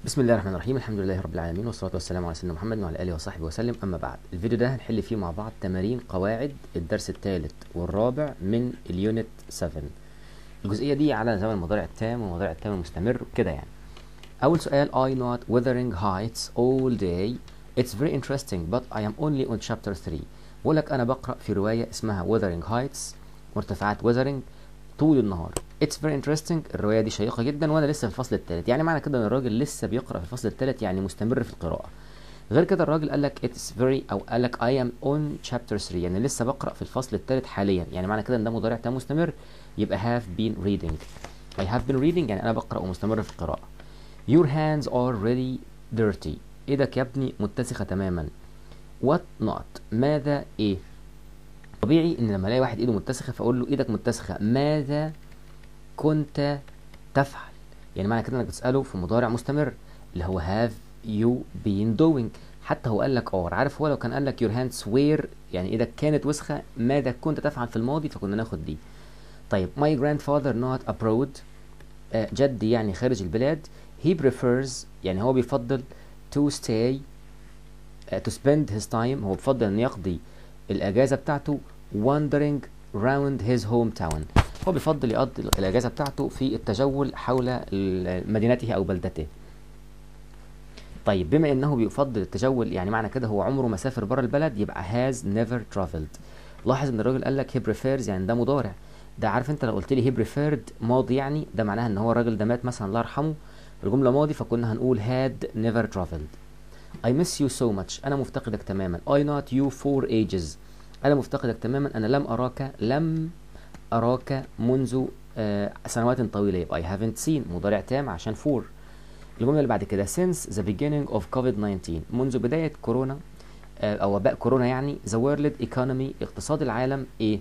بسم الله الرحمن الرحيم الحمد لله رب العالمين والصلاة والسلام على سيدنا محمد وعلى آله وصحبه وسلم أما بعد الفيديو ده هنحل فيه مع بعض تمارين قواعد الدرس الثالث والرابع من اليونت 7 الجزئية دي على زمن المضارع التام والمضارع التام المستمر كده يعني أول سؤال I not wuthering heights all day It's very interesting but I am only on chapter 3 بقول لك أنا بقرأ في رواية اسمها wuthering heights مرتفعات wuthering طول النهار It's very interesting الرواية دي شيقة جدا وأنا لسه في الفصل الثالث يعني معنى كده إن الراجل لسه بيقرأ في الفصل الثالث يعني مستمر في القراءة غير كده الراجل قال لك It's very أو قال لك I am on chapter 3 يعني لسه بقرأ في الفصل الثالث حاليا يعني معنى كده إن ده مضارع تام مستمر يبقى have been reading I have been reading يعني أنا بقرأ ومستمر في القراءة Your hands are really dirty إيدك يا ابني متسخة تماما What not ماذا إيه طبيعي ان لما الاقي واحد ايده متسخه فاقول له ايدك متسخه ماذا كنت تفعل يعني معنى كده انك بتساله في مضارع مستمر اللي هو have you been doing حتى هو قال لك اور عارف هو لو كان قال لك your hands were يعني ايدك كانت وسخه ماذا كنت تفعل في الماضي فكنا ناخد دي طيب my grandfather not abroad آه جدي يعني خارج البلاد he prefers يعني هو بيفضل to stay uh, to spend his time هو بيفضل انه يقضي الاجازه بتاعته wandering round his hometown هو بيفضل يقضي الاجازه بتاعته في التجول حول مدينته او بلدته طيب بما انه بيفضل التجول يعني معنى كده هو عمره ما سافر بره البلد يبقى has never traveled لاحظ ان الراجل قال لك he prefers يعني ده مضارع ده عارف انت لو قلت لي he preferred ماضي يعني ده معناها ان هو الراجل ده مات مثلا الله يرحمه الجمله ماضي فكنا هنقول had never traveled I miss you so much أنا مفتقدك تماما I not you for ages أنا مفتقدك تماما أنا لم أراك لم أراك منذ آه سنوات طويلة يبقى I haven't seen مضارع تام عشان for الجملة اللي بعد كده since the beginning of COVID-19 منذ بداية كورونا آه أو وباء كورونا يعني the world economy اقتصاد العالم إيه؟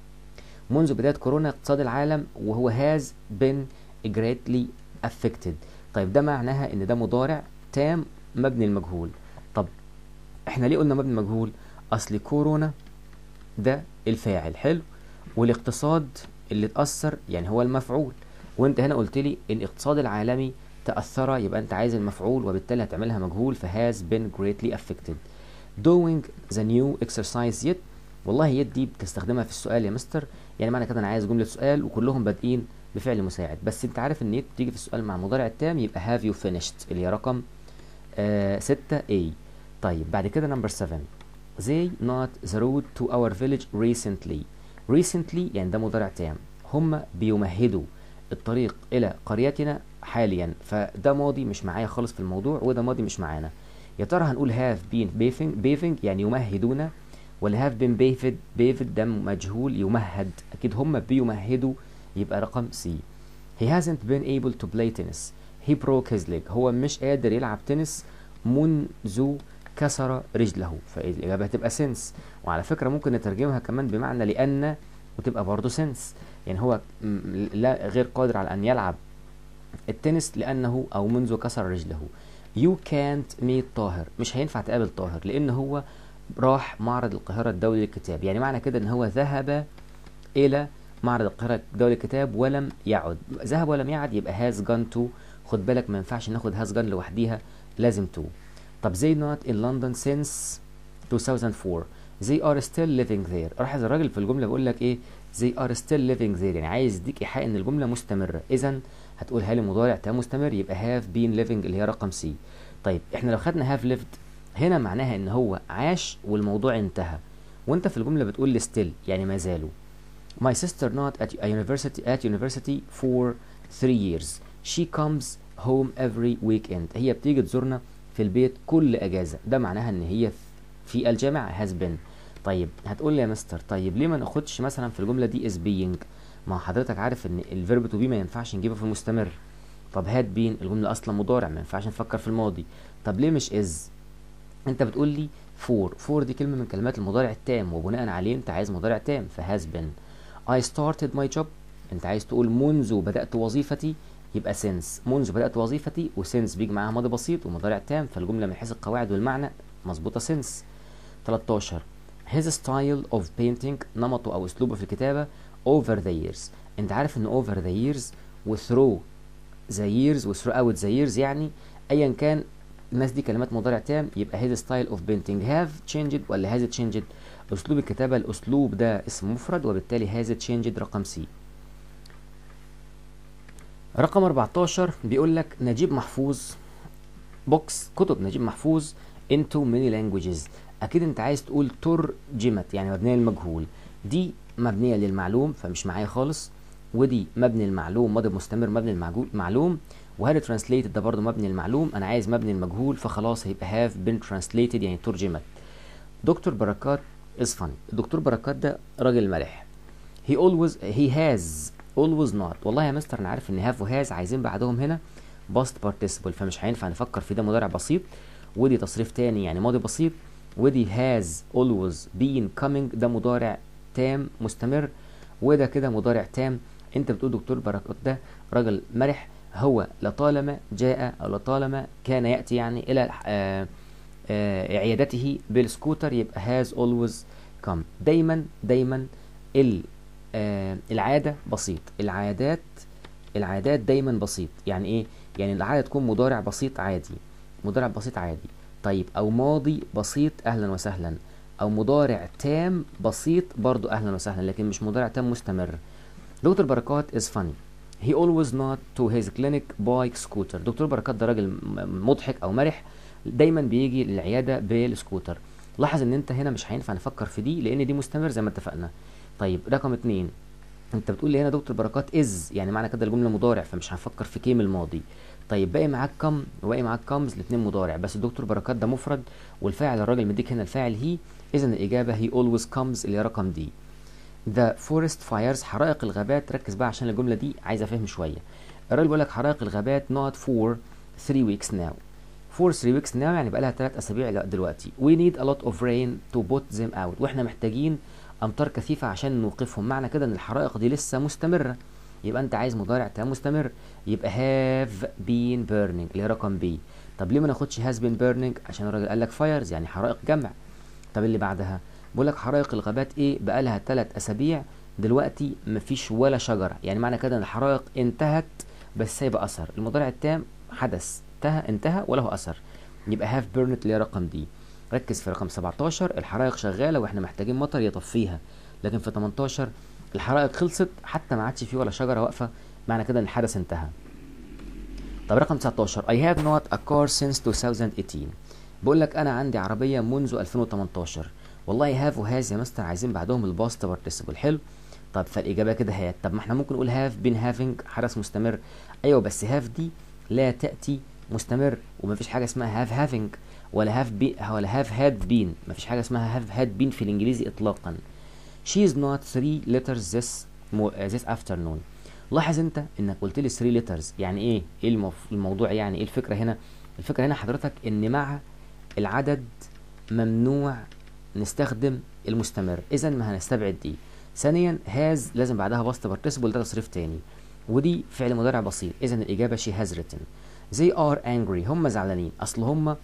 منذ بداية كورونا اقتصاد العالم وهو has been greatly affected طيب ده معناها إن ده مضارع تام مبني المجهول طب احنا ليه قلنا مبني المجهول اصل كورونا ده الفاعل حلو والاقتصاد اللي اتأثر يعني هو المفعول وانت هنا قلت لي الاقتصاد العالمي تأثر يبقى انت عايز المفعول وبالتالي هتعملها مجهول فهاز been greatly affected doing the new exercise yet والله يد دي بتستخدمها في السؤال يا مستر يعني معنى كده انا عايز جملة سؤال وكلهم بادئين بفعل مساعد بس انت عارف ان يد بتيجي في السؤال مع المضارع التام يبقى have you finished اللي هي رقم آه ستة A طيب بعد كده نمبر 7 they not the road to our village recently recently يعني ده مضارع تام هم بيمهدوا الطريق إلى قريتنا حاليا فده ماضي مش معايا خالص في الموضوع وده ماضي مش معانا يا ترى هنقول have been paving, paving يعني يمهدون ولا have been paved paved ده مجهول يمهد أكيد هم بيمهدوا يبقى رقم C he hasn't been able to play tennis he broke his leg هو مش قادر يلعب تنس منذ كسر رجله فالإجابة هتبقى سنس وعلى فكرة ممكن نترجمها كمان بمعنى لأن وتبقى برضه سنس يعني هو لا غير قادر على أن يلعب التنس لأنه أو منذ كسر رجله you can't meet طاهر مش هينفع تقابل طاهر لأن هو راح معرض القاهرة الدولي للكتاب يعني معنى كده أن هو ذهب إلى معرض القاهرة الدولي للكتاب ولم يعد ذهب ولم يعد يبقى has gone to خد بالك ما ينفعش ناخد has gone لوحديها لازم to طب they not in London since 2004 they are still living there لاحظ الراجل في الجملة بيقول لك ايه they are still living there يعني عايز يديك ايحاء ان الجملة مستمرة اذا هتقولها لي مضارع تام مستمر يبقى have been living اللي هي رقم سي طيب احنا لو خدنا have lived هنا معناها ان هو عاش والموضوع انتهى وانت في الجملة بتقول لي still يعني ما زالوا my sister not at a university at university for three years she comes home every weekend هي بتيجي تزورنا في البيت كل اجازه ده معناها ان هي في الجامعه has been طيب هتقول لي يا مستر طيب ليه ما ناخدش مثلا في الجمله دي is being ما حضرتك عارف ان الفيرب تو بي ما ينفعش نجيبه في المستمر طب had been الجمله اصلا مضارع ما ينفعش نفكر في الماضي طب ليه مش is انت بتقول لي for for دي كلمه من كلمات المضارع التام وبناء عليه انت عايز مضارع تام فhas been I started my job انت عايز تقول منذ بدأت وظيفتي يبقى since منذ بدأت وظيفتي وسنس بيجي معاها ماضي بسيط ومضارع تام فالجملة من حيث القواعد والمعنى مظبوطة since 13 his style of painting نمطه أو أسلوبه في الكتابة over the years انت عارف ان over the years و through the years و throughout the years يعني ايا كان الناس دي كلمات مضارع تام يبقى his style of painting have changed ولا has it changed اسلوب الكتابه الاسلوب ده اسم مفرد وبالتالي has it changed رقم سي رقم 14 بيقول لك نجيب محفوظ بوكس كتب نجيب محفوظ into many languages اكيد انت عايز تقول ترجمت يعني مبنيه للمجهول دي مبنيه للمعلوم فمش معايا خالص ودي مبني المعلوم ماضي مستمر مبني المعلوم وهذا translated ده برضه مبني المعلوم انا عايز مبني المجهول فخلاص هيبقى have been translated يعني ترجمت دكتور بركات is funny الدكتور بركات ده راجل مرح he always he has always not والله يا مستر انا عارف ان have و has عايزين بعدهم هنا past participle فمش هينفع نفكر في ده مضارع بسيط ودي تصريف تاني يعني ماضي بسيط ودي has always been coming ده مضارع تام مستمر وده كده مضارع تام انت بتقول دكتور بركات ده راجل مرح هو لطالما جاء او لطالما كان ياتي يعني الى آآ آآ عيادته بالسكوتر يبقى has always come دايما دايما العاده بسيط العادات العادات دايما بسيط يعني ايه يعني العاده تكون مضارع بسيط عادي مضارع بسيط عادي طيب او ماضي بسيط اهلا وسهلا او مضارع تام بسيط برضو اهلا وسهلا لكن مش مضارع تام مستمر دكتور بركات is funny he always not to his clinic bike scooter دكتور بركات ده راجل مضحك او مرح دايما بيجي للعياده بالسكوتر لاحظ ان انت هنا مش هينفع نفكر في دي لان دي مستمر زي ما اتفقنا طيب رقم اتنين انت بتقول لي هنا دكتور بركات از يعني معنى كده الجمله مضارع فمش هنفكر في كيم الماضي طيب باقي معاك كم وباقي معاك كمز الاثنين مضارع بس الدكتور بركات ده مفرد والفاعل الراجل مديك هنا الفاعل هي اذا الاجابه هي always comes اللي هي رقم دي The forest fires حرائق الغابات ركز بقى عشان الجمله دي عايز افهم شويه الراجل بيقول لك حرائق الغابات not for 3 weeks now for 3 weeks now يعني بقى لها 3 اسابيع دلوقتي we need a lot of rain to put them out واحنا محتاجين امطار كثيفه عشان نوقفهم معنى كده ان الحرائق دي لسه مستمره يبقى انت عايز مضارع تام مستمر يبقى have been burning اللي هي رقم بي طب ليه ما ناخدش has been burning عشان الراجل قال لك fires يعني حرائق جمع طب اللي بعدها بقول لك حرائق الغابات ايه بقى لها 3 اسابيع دلوقتي مفيش ولا شجره يعني معنى كده ان الحرائق انتهت بس سايبه اثر المضارع التام حدث انتهى انتهى وله اثر يبقى have burned اللي هي رقم دي ركز في رقم 17 الحرائق شغاله واحنا محتاجين مطر يطفيها لكن في 18 الحرائق خلصت حتى ما عادش فيه ولا شجره واقفه معنى كده ان الحدث انتهى طب رقم 19 I have not a car since 2018 بقول لك انا عندي عربيه منذ 2018 والله هاف وهاز يا مستر عايزين بعدهم الباست بارتيسيبل حلو طب فالاجابه كده هات طب ما احنا ممكن نقول هاف بين هافينج حدث مستمر ايوه بس هاف دي لا تاتي مستمر ومفيش حاجه اسمها هاف هافينج ولا هاف بي ولا هاف هاد بين مفيش حاجه اسمها هاف هاد بين في الانجليزي اطلاقا she is not three letters this this afternoon لاحظ انت انك قلت لي 3 letters يعني ايه ايه المف... الموضوع يعني ايه الفكره هنا الفكره هنا حضرتك ان مع العدد ممنوع نستخدم المستمر اذا ما هنستبعد دي ثانيا هاز لازم بعدها باست بارتيسيبل ده تصريف تاني ودي فعل مضارع بسيط اذا الاجابه شي هاز written they are angry هم زعلانين اصل هم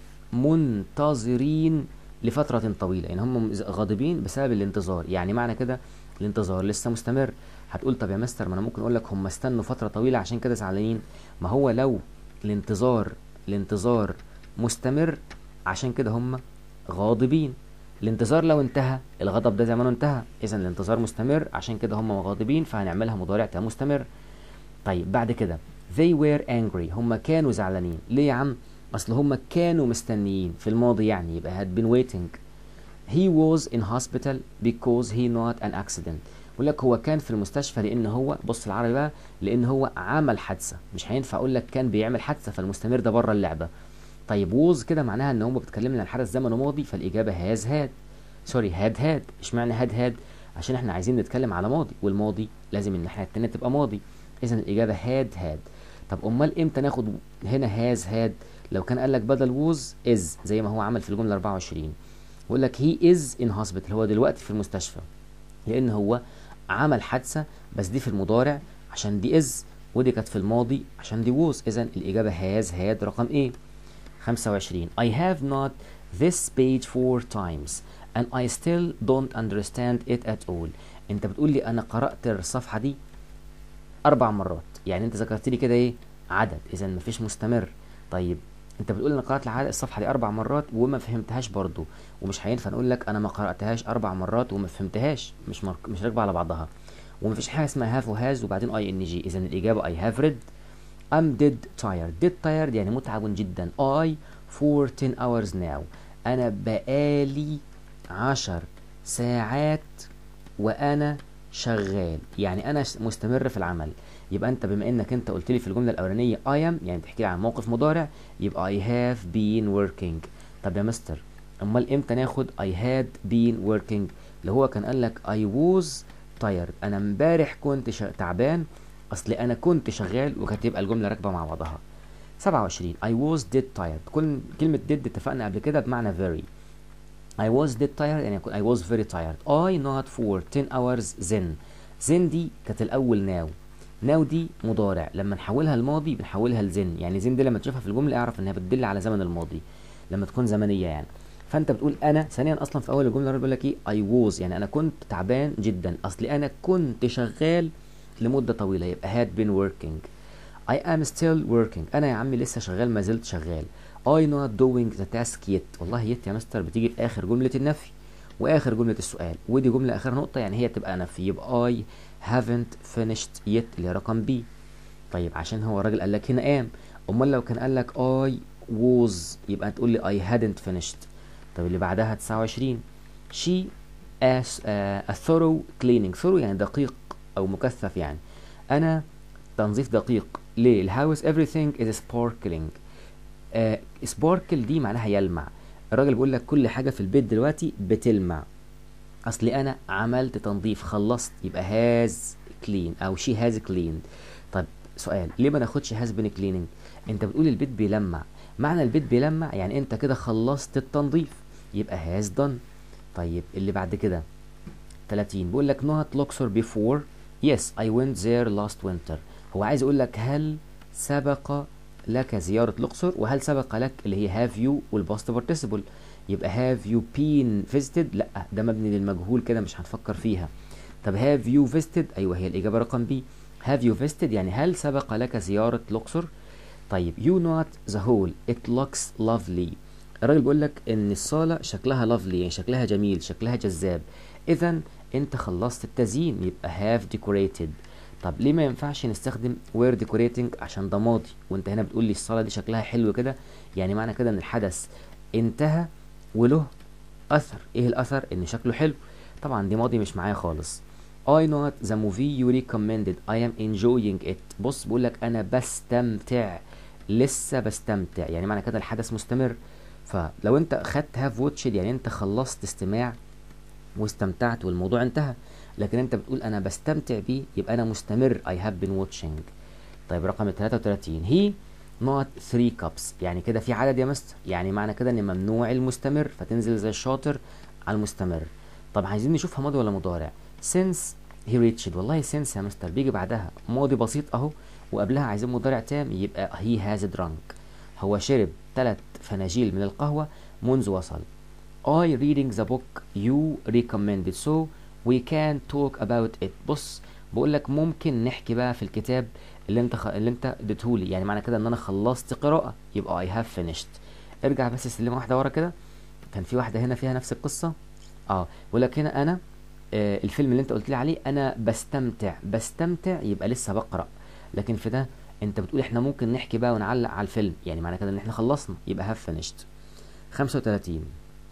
منتظرين لفترة طويلة يعني هم غاضبين بسبب الانتظار يعني معنى كده الانتظار لسه مستمر هتقول طب يا مستر ما انا ممكن اقول لك هم استنوا فترة طويلة عشان كده زعلانين ما هو لو الانتظار الانتظار مستمر عشان كده هم غاضبين الانتظار لو انتهى الغضب ده زمانه انتهى اذا الانتظار مستمر عشان كده هم غاضبين فهنعملها مضارع تام مستمر طيب بعد كده they were angry هم كانوا زعلانين ليه يا عم اصل هم كانوا مستنيين في الماضي يعني يبقى had been waiting he was in hospital because he not an accident بقول لك هو كان في المستشفى لان هو بص العربي بقى لان هو عمل حادثه مش هينفع اقول لك كان بيعمل حادثه فالمستمر ده بره اللعبه طيب ووز كده معناها ان هم بيتكلمنا عن الحدث زمنه ماضي فالاجابه هاز هاد سوري هاد هاد اشمعنى هاد هاد عشان احنا عايزين نتكلم على ماضي والماضي لازم الناحيه التانيه تبقى ماضي اذا الاجابه هاد هاد طب امال امتى ناخد هنا هاز هاد لو كان قال لك بدل ووز از زي ما هو عمل في الجمله 24 يقول لك هي از ان هوسبيتال هو دلوقتي في المستشفى لان هو عمل حادثه بس دي في المضارع عشان دي از ودي كانت في الماضي عشان دي ووز اذا الاجابه هاز هاد رقم ايه 25 I have not this page four times and I still don't understand it at all انت بتقول لي انا قرأت الصفحة دي اربع مرات يعني انت ذكرت لي كده ايه عدد اذا مفيش مستمر طيب انت بتقول انا قرات العدد الصفحه دي اربع مرات وما فهمتهاش برضو ومش هينفع نقول لك انا ما قراتهاش اربع مرات وما فهمتهاش مش مرك... مش راكبه على بعضها ومفيش حاجه اسمها هاف وهاز وبعدين اي ان جي اذا الاجابه اي هاف ريد I'm dead tired dead tired يعني متعب جدا I for 10 hours now أنا بقالي عشر ساعات وأنا شغال يعني أنا مستمر في العمل يبقى أنت بما إنك أنت قلت لي في الجملة الأولانية I am يعني تحكي لي عن موقف مضارع يبقى I have been working طب يا مستر أمال إمتى ناخد I had been working اللي هو كان قال لك I was tired أنا امبارح كنت تعبان اصل انا كنت شغال وكانت تبقى الجمله راكبه مع بعضها 27 I was dead tired كل كلمه dead اتفقنا قبل كده بمعنى very I was dead tired يعني I was very tired I not for 10 hours then then دي كانت الاول now now دي مضارع لما نحولها الماضي بنحولها لزن يعني زن دي لما تشوفها في الجمله اعرف انها بتدل على زمن الماضي لما تكون زمنيه يعني فانت بتقول انا ثانيا اصلا في اول الجمله بيقول لك ايه I was يعني انا كنت تعبان جدا اصلي انا كنت شغال لمدة طويلة يبقى had been working I am still working أنا يا عمي لسه شغال ما زلت شغال I not doing the task yet والله yet يا مستر بتيجي في آخر جملة النفي وآخر جملة السؤال ودي جملة آخر نقطة يعني هي تبقى نفي يبقى I haven't finished yet اللي هي رقم B طيب عشان هو الراجل قال لك هنا قام أمال لو كان قال لك I was يبقى تقول لي I hadn't finished طب اللي بعدها 29 she as uh, a thorough cleaning thorough يعني دقيق او مكثف يعني انا تنظيف دقيق ليه الهاوس everything is sparkling آه سباركل دي معناها يلمع الراجل بيقول لك كل حاجه في البيت دلوقتي بتلمع اصلي انا عملت تنظيف خلصت يبقى هاز كلين او شي هاز كلين طب سؤال ليه ما ناخدش هاز بين كليننج انت بتقول البيت بيلمع معنى البيت بيلمع يعني انت كده خلصت التنظيف يبقى هاز دون طيب اللي بعد كده 30 بيقول لك not Luxor before Yes I went there last winter هو عايز يقول لك هل سبق لك زيارة الأقصر وهل سبق لك اللي هي have you والباست participle يبقى have you been visited لا ده مبني للمجهول كده مش هنفكر فيها طب have you visited أيوه هي الإجابة رقم B have you visited يعني هل سبق لك زيارة الأقصر طيب you not the hall it looks lovely الراجل بيقول لك ان الصاله شكلها lovely يعني شكلها جميل شكلها جذاب اذا انت خلصت التزيين يبقى have decorated طب ليه ما ينفعش نستخدم were decorating عشان ده ماضي وانت هنا بتقول لي الصاله دي شكلها حلو كده يعني معنى كده ان الحدث انتهى وله اثر ايه الاثر ان شكله حلو طبعا دي ماضي مش معايا خالص I not the movie you recommended I am enjoying it بص بقول لك انا بستمتع لسه بستمتع يعني معنى كده الحدث مستمر فلو انت خدت هاف واتشد يعني انت خلصت استماع واستمتعت والموضوع انتهى لكن انت بتقول انا بستمتع بيه يبقى انا مستمر I have been watching طيب رقم 33 هي not three cups يعني كده في عدد يا مستر يعني معنى كده ان ممنوع المستمر فتنزل زي الشاطر على المستمر طب عايزين نشوفها ماضي ولا مضارع since he reached والله since يا مستر بيجي بعدها ماضي بسيط اهو وقبلها عايزين مضارع تام يبقى he has drunk هو شرب ثلاث فناجيل من القهوة منذ وصل I reading the book you recommended so we can talk about it بص بقول لك ممكن نحكي بقى في الكتاب اللي انت خ... اللي انت اديتهولي يعني معنى كده ان انا خلصت قراءة يبقى I have finished ارجع بس سلمة واحدة ورا كده كان في واحدة هنا فيها نفس القصة اه بقول لك هنا انا آه الفيلم اللي انت قلت لي عليه انا بستمتع بستمتع يبقى لسه بقرأ لكن في ده انت بتقول احنا ممكن نحكي بقى ونعلق على الفيلم يعني معنى كده ان احنا خلصنا يبقى have finished 35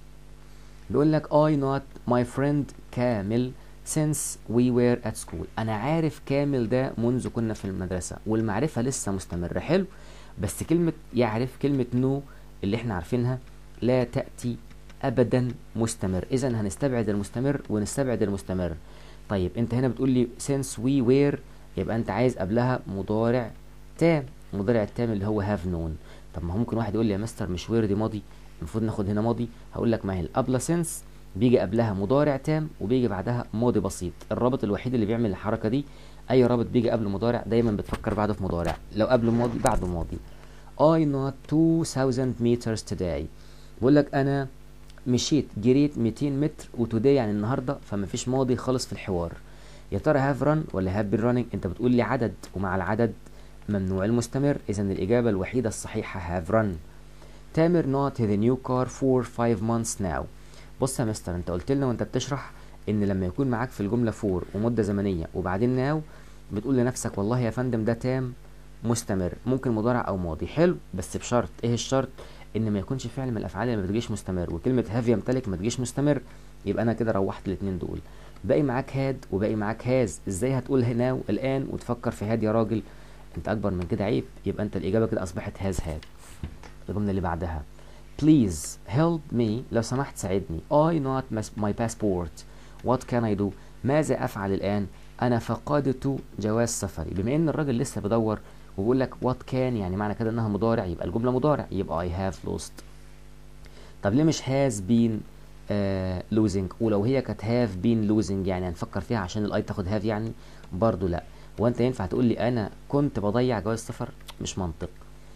بيقول لك I not my friend كامل since we were at school انا عارف كامل ده منذ كنا في المدرسة والمعرفة لسه مستمرة حلو بس كلمة يعرف كلمة نو اللي احنا عارفينها لا تأتي ابدا مستمر اذا هنستبعد المستمر ونستبعد المستمر طيب انت هنا بتقول لي since we were يبقى انت عايز قبلها مضارع تام المضارع التام اللي هو have known طب ما هو ممكن واحد يقول لي يا مستر مش وير دي ماضي المفروض ناخد هنا ماضي هقول لك ما هي الابلا سنس بيجي قبلها مضارع تام وبيجي بعدها ماضي بسيط الرابط الوحيد اللي بيعمل الحركه دي اي رابط بيجي قبل مضارع دايما بتفكر بعده في مضارع لو قبل ماضي بعده ماضي I not 2000 meters today بقول لك انا مشيت جريت 200 متر وتوداي يعني النهارده فما فيش ماضي خالص في الحوار يا ترى هاف رن ولا هاف بين راننج انت بتقول لي عدد ومع العدد ممنوع المستمر اذا الاجابه الوحيده الصحيحه هاف رن تامر not the new car for five months now بص يا مستر انت قلت لنا وانت بتشرح ان لما يكون معاك في الجمله فور ومده زمنيه وبعدين ناو بتقول لنفسك والله يا فندم ده تام مستمر ممكن مضارع او ماضي حلو بس بشرط ايه الشرط ان ما يكونش فعل من الافعال اللي ما بتجيش مستمر وكلمه هاف يمتلك ما تجيش مستمر يبقى انا كده روحت الاثنين دول باقي معاك هاد وباقي معاك هاز ازاي هتقول ناو الان وتفكر في هاد يا راجل انت اكبر من كده عيب يبقى انت الاجابه كده اصبحت هاز هاد الجمله اللي بعدها please help me لو سمحت ساعدني I not my passport what can I do ماذا افعل الان انا فقدت جواز سفري بما ان الراجل لسه بيدور وبيقول لك what can يعني معنى كده انها مضارع يبقى الجمله مضارع يبقى I have lost طب ليه مش has been uh, losing ولو هي كانت have been losing يعني هنفكر فيها عشان الاي تاخد have يعني برضو لا هو انت ينفع تقول لي انا كنت بضيع جواز سفر مش منطق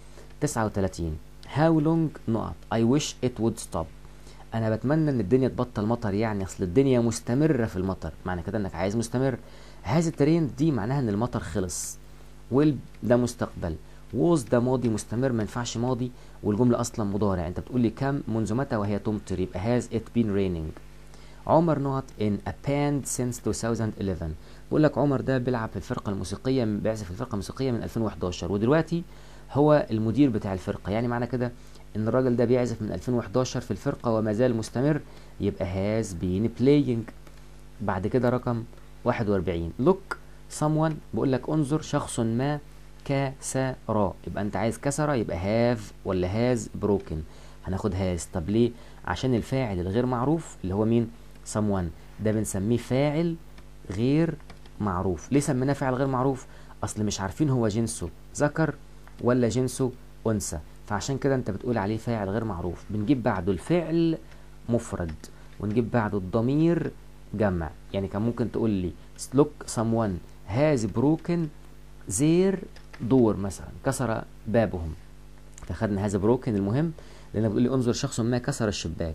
39 how long نقط I wish it would stop انا بتمنى ان الدنيا تبطل مطر يعني اصل الدنيا مستمرة في المطر معنى كده انك عايز مستمر هذا الترين دي معناها ان المطر خلص will ده مستقبل was ده ماضي مستمر ما ينفعش ماضي والجملة اصلا مضارع انت بتقول لي كم منذ متى وهي تمطر يبقى has it been raining عمر نوت in a band since 2011 بقول لك عمر ده بيلعب في الفرقة الموسيقية بيعزف في الفرقة الموسيقية من 2011 ودلوقتي هو المدير بتاع الفرقة يعني معنى كده ان الراجل ده بيعزف من 2011 في الفرقة وما زال مستمر يبقى has been playing بعد كده رقم 41 look someone بقول لك انظر شخص ما كسر يبقى انت عايز كسر يبقى have ولا has broken هناخد has طب ليه عشان الفاعل الغير معروف اللي هو مين someone ده بنسميه فاعل غير معروف ليه سميناه فاعل غير معروف اصل مش عارفين هو جنسه ذكر ولا جنسه انثى فعشان كده انت بتقول عليه فاعل غير معروف بنجيب بعده الفعل مفرد ونجيب بعده الضمير جمع يعني كان ممكن تقول لي look someone has broken their door مثلا كسر بابهم فخدنا هذا broken المهم لان بتقول لي انظر شخص ما كسر الشباك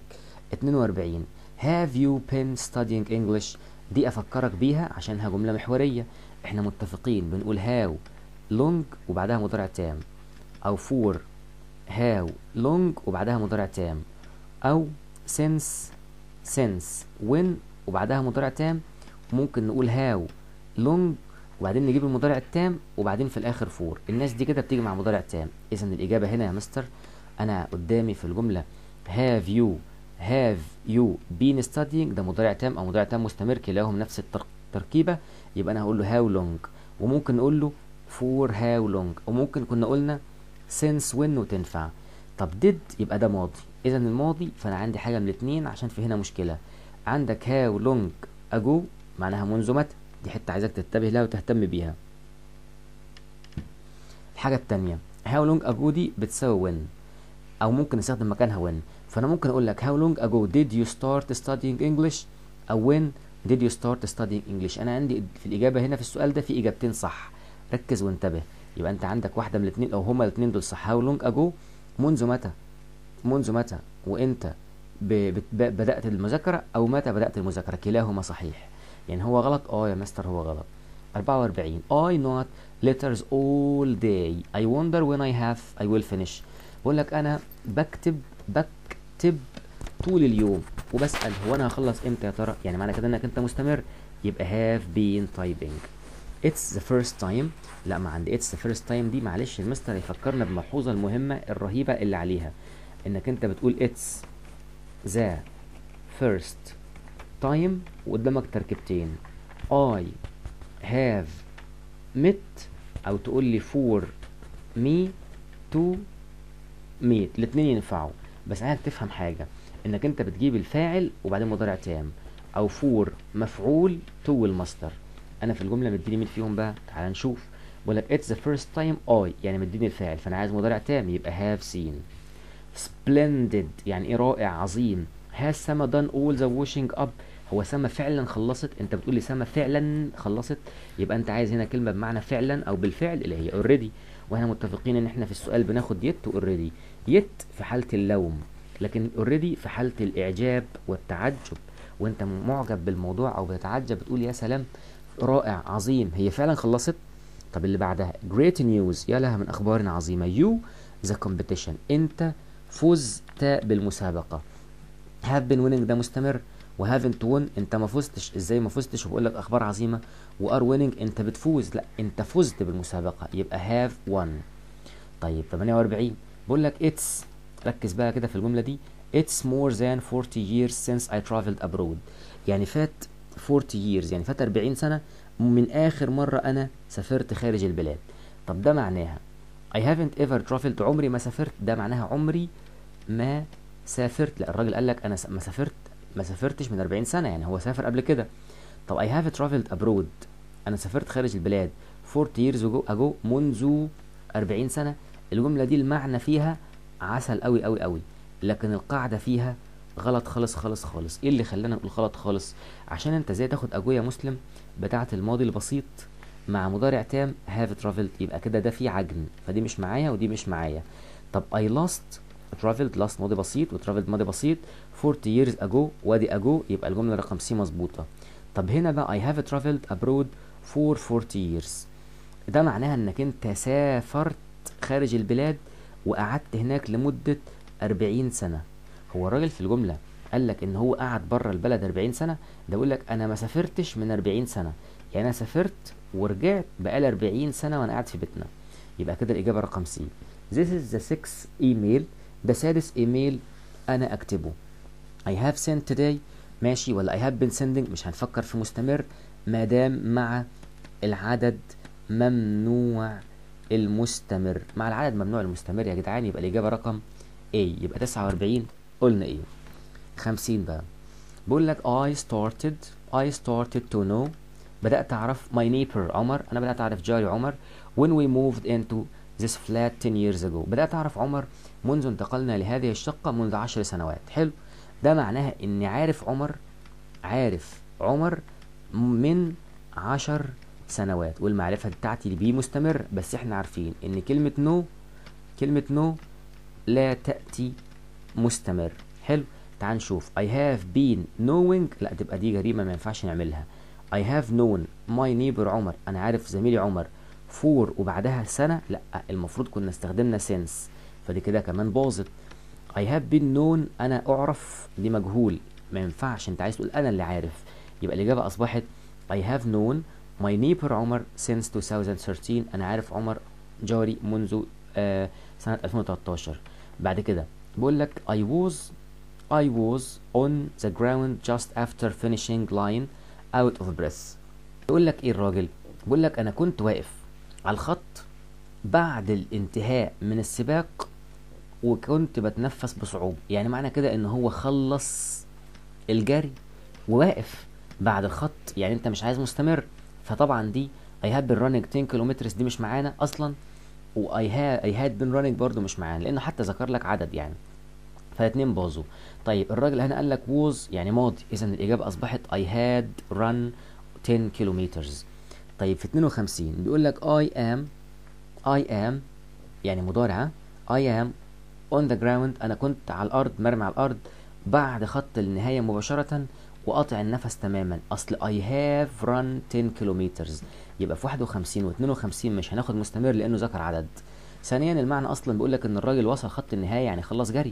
42 have you been studying English دي افكرك بيها عشانها جمله محوريه احنا متفقين بنقول how long وبعدها مضارع تام او for how long وبعدها مضارع تام او since since when وبعدها مضارع تام ممكن نقول how long وبعدين نجيب المضارع التام وبعدين في الاخر فور الناس دي كده بتيجي مع مضارع تام اذا الاجابه هنا يا مستر انا قدامي في الجمله have you have you been studying ده مضارع تام او مضارع تام مستمر كلاهم نفس التركيبه يبقى انا هقول له how long وممكن نقول له for how long وممكن كنا قلنا since when وتنفع طب did يبقى ده ماضي اذا الماضي فانا عندي حاجه من الاثنين عشان في هنا مشكله عندك how long ago معناها منذ متى دي حته عايزك تنتبه لها وتهتم بيها الحاجه الثانيه how long ago دي بتساوي when او ممكن نستخدم مكانها when فانا ممكن اقول لك how long ago did you start studying English او when did you start studying English انا عندي في الاجابه هنا في السؤال ده في اجابتين صح ركز وانتبه يبقى انت عندك واحده من الاثنين او هما الاثنين دول صح how long ago منذ متى منذ متى وانت بدات المذاكره او متى بدات المذاكره كلاهما صحيح يعني هو غلط اه يا مستر هو غلط 44 I not letters all day I wonder when I have I will finish بقول لك انا بكتب بكتب طول اليوم وبسأل هو انا هخلص امتى يا ترى يعني معنى كده انك انت مستمر يبقى have been typing it's the first time لا ما عندي it's the first time دي معلش المستر يفكرنا بالملحوظة المهمة الرهيبة اللي عليها انك انت بتقول it's the first time وقدامك تركيبتين I have met او تقول لي for me to meet الاتنين ينفعوا بس عايزك تفهم حاجة انك انت بتجيب الفاعل وبعدين مضارع تام او فور مفعول تو المصدر انا في الجمله مديني مين فيهم بقى تعال نشوف بقول لك it's the first time I يعني مديني الفاعل فانا عايز مضارع تام يبقى have seen splendid يعني ايه رائع عظيم has سما done all the washing up هو سما فعلا خلصت انت بتقول لي سما فعلا خلصت يبقى انت عايز هنا كلمه بمعنى فعلا او بالفعل اللي هي already واحنا متفقين ان احنا في السؤال بناخد يت اوريدي يت في حاله اللوم لكن اوريدي في حاله الاعجاب والتعجب وانت معجب بالموضوع او بتتعجب بتقول يا سلام رائع عظيم هي فعلا خلصت طب اللي بعدها great news يا لها من اخبار عظيمه you the competition انت فزت بالمسابقة have been winning ده مستمر و haven't won انت ما فزتش ازاي ما فزتش وبقول لك اخبار عظيمة و are winning انت بتفوز لا انت فزت بالمسابقة يبقى have won طيب 48 بقول لك it's ركز بقى كده في الجملة دي it's more than 40 years since I traveled abroad يعني فات 40 years يعني فات 40 سنة من آخر مرة أنا سافرت خارج البلاد طب ده معناها I haven't ever traveled عمري ما سافرت ده معناها عمري ما سافرت لا الراجل قال لك أنا س- ما سافرت ما سافرتش من 40 سنة يعني هو سافر قبل كده طب I have traveled abroad أنا سافرت خارج البلاد 40 years ago, ago منذ 40 سنة الجملة دي المعنى فيها عسل قوي قوي قوي لكن القاعدة فيها غلط خالص خالص خالص ايه اللي خلانا نقول غلط خالص عشان انت ازاي تاخد اجوية مسلم بتاعة الماضي البسيط مع مضارع تام have traveled يبقى كده ده فيه عجن فدي مش معايا ودي مش معايا طب I lost traveled lost ماضي بسيط و traveled ماضي بسيط 40 years ago وادي ago يبقى الجملة رقم سي مظبوطة طب هنا بقى I have traveled abroad for 40 years ده معناها انك انت سافرت خارج البلاد وقعدت هناك لمدة 40 سنة هو الراجل في الجملة قال لك ان هو قعد بره البلد 40 سنة ده يقول لك انا ما سافرتش من 40 سنة يعني انا سافرت ورجعت بقالي 40 سنة وانا قاعد في بيتنا يبقى كده الاجابة رقم سي This is the sixth email ده سادس ايميل انا اكتبه I have sent today ماشي ولا I have been sending مش هنفكر في مستمر ما دام مع العدد ممنوع المستمر مع العدد ممنوع المستمر يا جدعان يبقى الإجابة رقم A يبقى 49 قلنا إيه 50 بقى بقول لك I started I started to know بدأت أعرف my neighbor عمر أنا بدأت أعرف جاري عمر when we moved into this flat 10 years ago بدأت أعرف عمر منذ انتقلنا لهذه الشقة منذ 10 سنوات حلو ده معناها إني عارف عمر عارف عمر من 10 سنوات والمعرفة بتاعتي بيه مستمر بس احنا عارفين ان كلمة نو كلمة نو لا تأتي مستمر حلو تعال نشوف I have been knowing لا تبقى دي جريمة ما ينفعش نعملها I have known my neighbor عمر أنا عارف زميلي عمر فور وبعدها سنة لا المفروض كنا استخدمنا since فدي كده كمان باظت I have been known أنا أعرف دي مجهول ما ينفعش أنت عايز تقول أنا اللي عارف يبقى الإجابة أصبحت I have known my neighbor عمر since 2013 أنا عارف عمر جاري منذ آه سنة 2013 بعد كده بقول لك I was I was on the ground just after finishing line out of breath يقول لك ايه الراجل بيقول لك انا كنت واقف على الخط بعد الانتهاء من السباق وكنت بتنفس بصعوبة يعني معنى كده ان هو خلص الجري وواقف بعد الخط يعني انت مش عايز مستمر فطبعا دي I had been running 10 كيلومتر دي مش معانا اصلا و I had, I had been running برضو مش معانا لانه حتى ذكر لك عدد يعني فالاتنين باظوا طيب الراجل هنا قال لك was يعني ماضي اذا الاجابه اصبحت I had run 10 كيلومترز طيب في 52 بيقول لك I am I am يعني مضارعه I am on the ground انا كنت على الارض مرمي على الارض بعد خط النهايه مباشره وقاطع النفس تماما اصل I have run 10 كيلومترز يبقى في 51 و 52 مش هناخد مستمر لانه ذكر عدد ثانيا المعنى اصلا بيقول لك ان الراجل وصل خط النهايه يعني خلص جري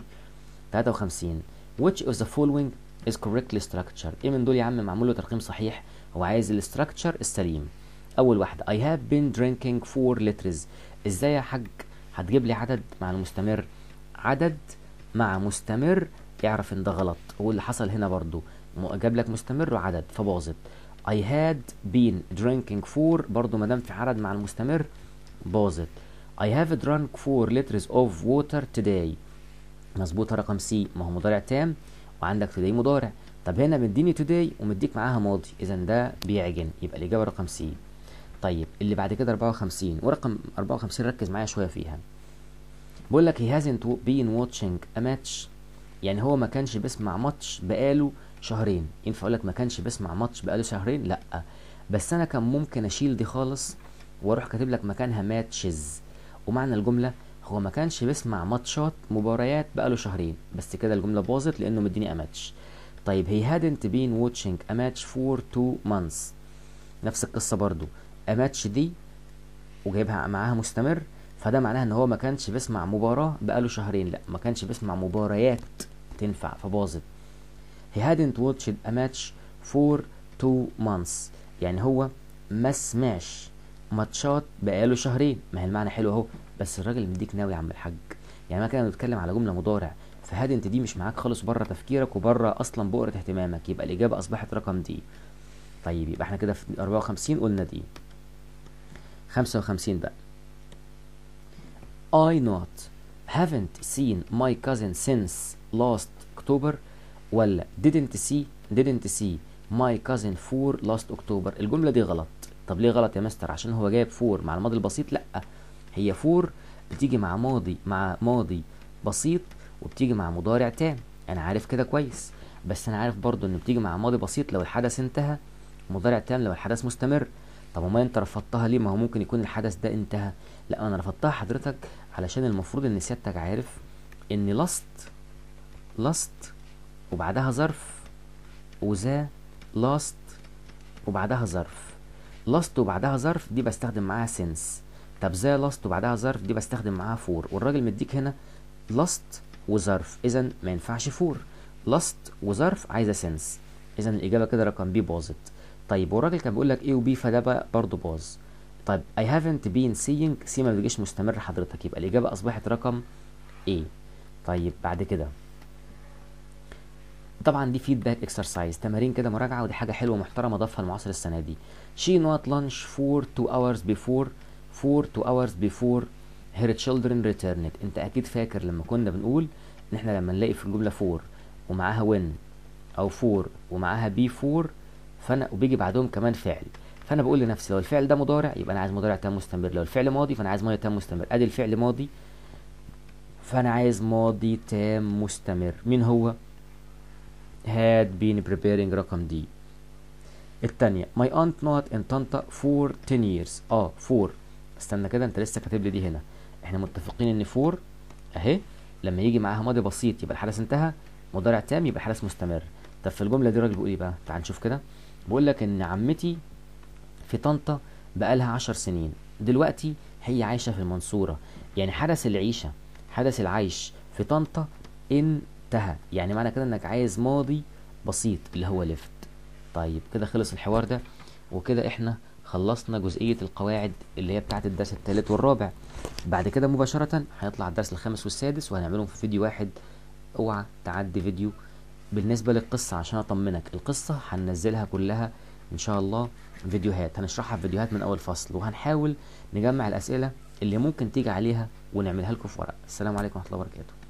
53 which of the following is correctly structured ايه من دول يا عم معمول له ترقيم صحيح هو عايز الاستراكشر السليم اول واحده I have been drinking four liters ازاي يا حاج هتجيب لي عدد مع المستمر عدد مع مستمر اعرف ان ده غلط هو اللي حصل هنا برضو جاب لك مستمر وعدد فباظت I had been drinking four برضو ما دام في عدد مع المستمر باظت I have drunk four liters of water today مظبوطة رقم سي ما هو مضارع تام وعندك today مضارع طب هنا مديني today ومديك معاها ماضي اذا ده بيعجن يبقى الاجابة رقم سي طيب اللي بعد كده 54 ورقم 54 ركز معايا شوية فيها بقول لك he hasn't been watching a match يعني هو ما كانش بيسمع ماتش بقاله شهرين ينفع اقول لك ما كانش بيسمع ماتش بقاله شهرين لا بس انا كان ممكن اشيل دي خالص واروح كاتب لك مكانها ماتشز ومعنى الجمله هو ما كانش بيسمع ماتشات مباريات بقاله شهرين بس كده الجمله باظت لانه مديني اماتش طيب he hadn't been watching a match for two months نفس القصه برضو اماتش دي وجايبها معاها مستمر فده معناها ان هو ما كانش بيسمع مباراة بقاله شهرين لا ما كانش بيسمع مباريات تنفع فباظت he hadn't watched a match for two months يعني هو ما سمعش ماتشات بقاله شهرين ما هي المعنى حلو اهو بس الراجل مديك ناوي يا عم الحاج يعني ما كان بنتكلم على جمله مضارع فهادنت دي مش معاك خالص بره تفكيرك وبره اصلا بؤره اهتمامك يبقى الاجابه اصبحت رقم دي طيب يبقى احنا كده في 54 قلنا دي 55 بقى I not haven't seen my cousin since last October ولا didn't see didn't see my cousin for last October الجملة دي غلط طب ليه غلط يا مستر عشان هو جايب فور مع الماضي البسيط لا هي فور بتيجي مع ماضي مع ماضي بسيط وبتيجي مع مضارع تام انا عارف كده كويس بس انا عارف برضو ان بتيجي مع ماضي بسيط لو الحدث انتهى مضارع تام لو الحدث مستمر طب وما انت رفضتها ليه ما هو ممكن يكون الحدث ده انتهى لا انا رفضتها حضرتك علشان المفروض ان سيادتك عارف ان لاست لاست وبعدها ظرف وذا لاست وبعدها ظرف لاست وبعدها ظرف دي بستخدم معاها سنس طب ذا لاست وبعدها ظرف دي بستخدم معاها فور والراجل مديك هنا لاست وظرف اذا ما ينفعش فور لاست وظرف عايزه سنس اذا الاجابه كده رقم بي باظت طيب والراجل كان بيقول لك ايه وبي فده بقى برضه باظ طيب I haven't been seeing سي ما بيجيش مستمر حضرتك يبقى الإجابة أصبحت رقم A طيب بعد كده طبعا دي فيدباك اكسرسايز تمارين كده مراجعة ودي حاجة حلوة محترمة ضافها المعاصر السنة دي she not lunch for two hours before for two hours before her children returned انت اكيد فاكر لما كنا بنقول ان احنا لما نلاقي في الجملة for ومعاها when او for ومعاها before فانا وبيجي بعدهم كمان فعل فانا بقول لنفسي لو الفعل ده مضارع يبقى انا عايز مضارع تام مستمر لو الفعل ماضي فانا عايز ماضي تام مستمر ادي الفعل ماضي فانا عايز ماضي تام مستمر مين هو had been preparing رقم دي التانية my aunt not in طنطا for 10 years اه for استنى كده انت لسه كاتب لي دي هنا احنا متفقين ان for اهي لما يجي معاها ماضي بسيط يبقى الحدث انتهى مضارع تام يبقى الحدث مستمر طب في الجمله دي الراجل بيقول ايه بقى تعال نشوف كده بيقول لك ان عمتي في طنطا بقالها عشر سنين دلوقتي هي عايشة في المنصورة يعني حدث العيشة حدث العيش في طنطا انتهى يعني معنى كده انك عايز ماضي بسيط اللي هو ليفت طيب كده خلص الحوار ده وكده احنا خلصنا جزئية القواعد اللي هي بتاعت الدرس الثالث والرابع بعد كده مباشرة هيطلع الدرس الخامس والسادس وهنعملهم في فيديو واحد اوعى تعدي فيديو بالنسبة للقصة عشان اطمنك القصة هننزلها كلها ان شاء الله فيديوهات هنشرحها في فيديوهات من اول فصل وهنحاول نجمع الاسئله اللي ممكن تيجي عليها ونعملها لكم في ورق السلام عليكم ورحمه الله وبركاته